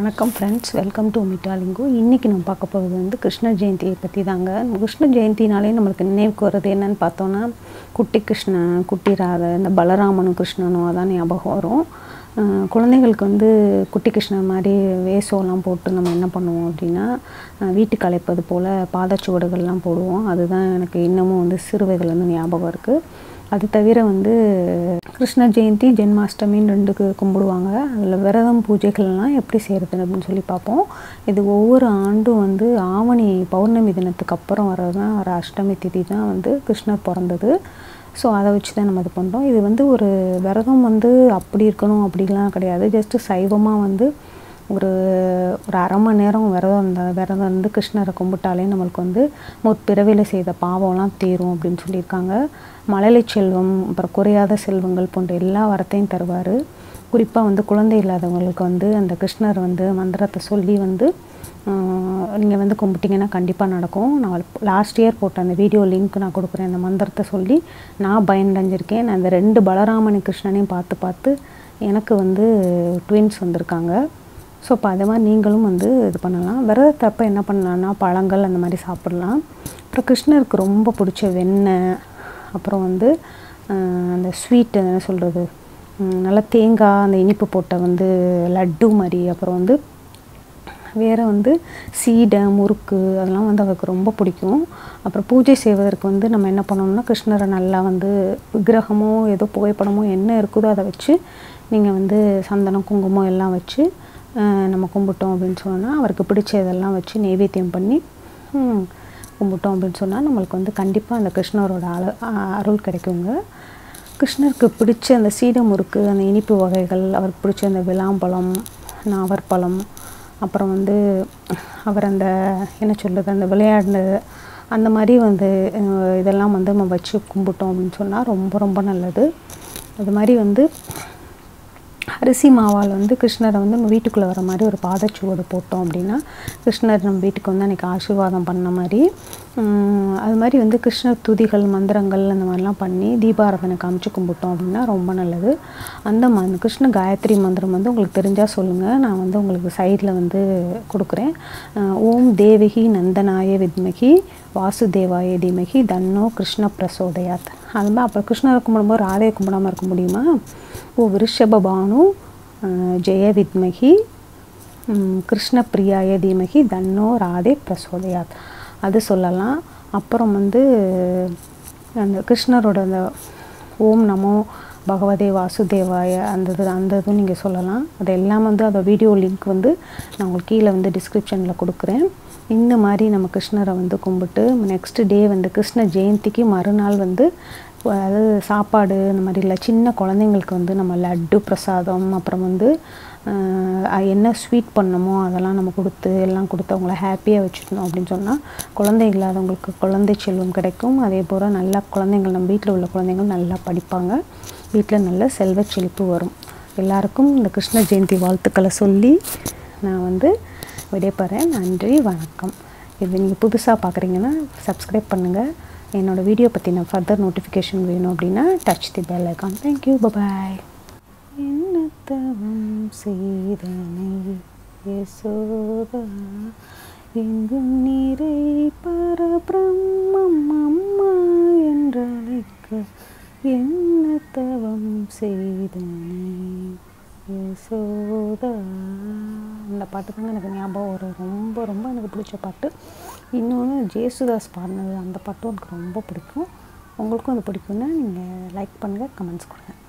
வணக்கம் friends welcome to மிட்டாலிங்கு இன்றைக்கி நம்ம பார்க்க போகிறது வந்து கிருஷ்ண ஜெயந்தியை பற்றி தாங்க கிருஷ்ண ஜெயந்தினாலே நம்மளுக்கு நினைவுக்கு வர்றது என்னன்னு பார்த்தோன்னா குட்டி கிருஷ்ணன் குட்டி ராதை இந்த பலராமனும் கிருஷ்ணனும் அதான் ஞாபகம் வரும் அஹ் குழந்தைகளுக்கு வந்து குட்டி கிருஷ்ணன் மாதிரி வேஷம்லாம் போட்டு நம்ம என்ன பண்ணுவோம் அப்படின்னா அஹ் வீட்டுக்கு அழைப்பது போல் பாதச்சுவடுகள்லாம் போடுவோம் அதுதான் எனக்கு இன்னமும் வந்து சிறு வயதுலேருந்து ஞாபகம் இருக்குது அது தவிர வந்து கிருஷ்ண ஜெயந்தி ஜென்மாஷ்டமின்னு ரெண்டுக்கு கும்பிடுவாங்க அதில் விரதம் பூஜைகள்லாம் எப்படி செய்கிறது அப்படின்னு சொல்லி பார்ப்போம் இது ஒவ்வொரு ஆண்டும் வந்து ஆவணி பௌர்ணமி தினத்துக்கு அப்புறம் வர்றது தான் ஒரு அஷ்டமி திதி தான் வந்து கிருஷ்ணர் பிறந்தது ஸோ அதை வச்சு தான் நம்ம இது பண்ணுறோம் இது வந்து ஒரு விரதம் வந்து அப்படி இருக்கணும் அப்படிலாம் கிடையாது ஜஸ்ட்டு சைவமாக வந்து ஒரு ஒரு அரை மணி நேரம் விரதம் இந்த விரதம் வந்து கிருஷ்ணரை கும்பிட்டாலே நம்மளுக்கு வந்து முற்பிறவியில் செய்த பாவம்லாம் தீரும் அப்படின்னு சொல்லியிருக்காங்க மழலை செல்வம் அப்புறம் குறையாத செல்வங்கள் போன்ற எல்லா வரத்தையும் தருவார் குறிப்பாக வந்து குழந்தை இல்லாதவங்களுக்கு வந்து அந்த கிருஷ்ணர் வந்து மந்திரத்தை சொல்லி வந்து நீங்கள் வந்து கும்பிட்டிங்கன்னா கண்டிப்பாக நடக்கும் நான் லாஸ்ட் இயர் போட்ட அந்த வீடியோ லிங்க் நான் கொடுக்குறேன் அந்த மந்திரத்தை சொல்லி நான் பயனடைஞ்சிருக்கேன் நான் அந்த ரெண்டு பலராமனி கிருஷ்ணனையும் பார்த்து பார்த்து எனக்கு வந்து ட்வின்ஸ் வந்திருக்காங்க ஸோ இப்போ அதே மாதிரி நீங்களும் வந்து இது பண்ணலாம் விரதத்தப்போ என்ன பண்ணலாம்னா பழங்கள் அந்த மாதிரி சாப்பிட்லாம் அப்புறம் கிருஷ்ணருக்கு ரொம்ப பிடிச்ச வெண்ணெய் அப்புறம் வந்து ஆஹ், அந்த ஸ்வீட் என்ன சொல்கிறது நல்லா தேங்காய் அந்த இனிப்பு போட்ட வந்து லட்டு மாதிரி அப்புறம் வந்து வேறு வந்து சீடை முறுக்கு அதெல்லாம் வந்து அவருக்கு ரொம்ப பிடிக்கும் அப்புறம் பூஜை செய்வதற்கு வந்து நம்ம என்ன பண்ணணும்னா கிருஷ்ணரை நல்லா வந்து விக்கிரகமோ ஏதோ புகைப்படமோ என்ன இருக்குதோ அதை வச்சு நீங்கள் வந்து சந்தனம் குங்குமம் எல்லாம் வச்சு ஆஹ், நம்ம கும்பிட்டோம் அப்படின்னு சொன்னால் அவருக்கு பிடிச்ச இதெல்லாம் வச்சு நைவேத்தியம் பண்ணி ஹம், கும்பிட்டோம் அப்படின்னு சொன்னால் நம்மளுக்கு வந்து கண்டிப்பாக அந்த கிருஷ்ணரோட அல அ- அருள் கிடைக்குங்க கிருஷ்ணருக்கு பிடிச்ச அந்த சீடை முறுக்கு அந்த இனிப்பு வகைகள் அவருக்கு பிடிச்ச அந்த விளாம்பழம் நாவற்பழம் அப்புறம் வந்து அவர் அந்த என்ன சொல்கிறது அந்த விளையாடினது அந்த மாதிரி வந்து அஹ், இதெல்லாம் வந்து நம்ம வச்சு கும்பிட்டோம் அப்படின்னு சொன்னால் ரொம்ப ரொம்ப நல்லது அது மாதிரி வந்து அரிசி மாவால் வந்து கிருஷ்ணரை வந்து நம்ம வீட்டுக்குள்ளே வர மாதிரி ஒரு பாதச்சுவடு போட்டோம் அப்படின்னா கிருஷ்ணர் நம்ம வீட்டுக்கு வந்து அன்றைக்கி ஆசீர்வாதம் பண்ண மாதிரி உம், அது மாதிரி வந்து கிருஷ்ணர் துதிகள் மந்திரங்கள் அந்த மாதிரிலாம் பண்ணி தீபாராதனை காமிச்சு கும்பிட்டோம் அப்படின்னா ரொம்ப நல்லது அந்த ம அந்த கிருஷ்ண காயத்ரி மந்திரம் வந்து உங்களுக்கு தெரிஞ்சால் சொல்லுங்கள் நான் வந்து உங்களுக்கு சைடில் வந்து கொடுக்குறேன் அஹ், ஓம் தேவகி நந்தனாய வித்மகி வாசுதேவாய தீமகி தன்னோ கிருஷ்ண பிரசோதயாத் அது மாதிரி அப்புறம் கிருஷ்ணரை கும்பிடும்போது ராதையை கும்பிடாமல் இருக்க முடியுமா ஓ விருஷபபானு அஹ், ஜெய வித்மகி ம், கிருஷ்ண பிரியாய தீமகி தன்னோ ராதே பிரசோதயாத் அது சொல்லலாம் அப்புறம் வந்து அந்த கிருஷ்ணரோட அந்த ஓம் நமோ பகவதே வாசுதேவாய அந்த இது அந்த இதுவும் நீங்கள் சொல்லலாம் அது எல்லாம் வந்து அந்த வீடியோ லிங்க் வந்து நான் உங்களுக்கு கீழே வந்து டிஸ்கிரிப்ஷனில் கொடுக்குறேன் இந்த மாதிரி நம்ம கிருஷ்ணரை வந்து கும்பிட்டு நெக்ஸ்ட் டே வந்து கிருஷ்ண ஜெயந்திக்கு மறுநாள் வந்து அதாவது சாப்பாடு இந்த மாதிரி இல்லை சின்ன குழந்தைங்களுக்கு வந்து நம்ம லட்டு பிரசாதம் அப்புறம் வந்து ஆஹ், என்ன ஸ்வீட் பண்ணமோ அதெல்லாம் நம்ம கொடுத்து எல்லாம் கொடுத்து அவங்கள ஹாப்பியாக வச்சுக்கணும் அப்படின்னு சொன்னால் குழந்தை இல்லாதவங்களுக்கு குழந்தை செல்வம் கிடைக்கும் அதே போல் நல்லா குழந்தைங்கள் நம்ம வீட்டில் உள்ள குழந்தைங்கள் நல்லா படிப்பாங்க வீட்டில் நல்ல செல்வ செழிப்பு வரும் எல்லாருக்கும் இந்த கிருஷ்ண ஜெயந்தி வாழ்த்துக்களை சொல்லி நான் வந்து விடைபெறேன் நன்றி வணக்கம் இது நீங்கள் புதுசாக பார்க்குறீங்கன்னா சப்ஸ்கிரைப் பண்ணுங்கள் என்னோடய வீடியோ பற்றின ஃபர்தர் நோட்டிஃபிகேஷன் வேணும் அப்படின்னா touch the bell icon thank you bye bye என்ன தவம் செய்தனை யசோதா எங்கும் நீரை பரபிரம்மம் அம்மா என்றழைக்க என்ன தவம் செய்தனை யசோதா இந்த பாட்டு தாங்க எனக்கு ஞாபகம் வரும் ரொம்ப ரொம்ப எனக்கு பிடிச்ச பாட்டு இன்னொன்று ஜேசுதாஸ் பாடினது அந்த பாட்டும் எனக்கு ரொம்ப பிடிக்கும் உங்களுக்கும் அது பிடிக்கும்னா நீங்கள் லைக் பண்ணுங்கள் கமெண்ட்ஸ் கொடுங்க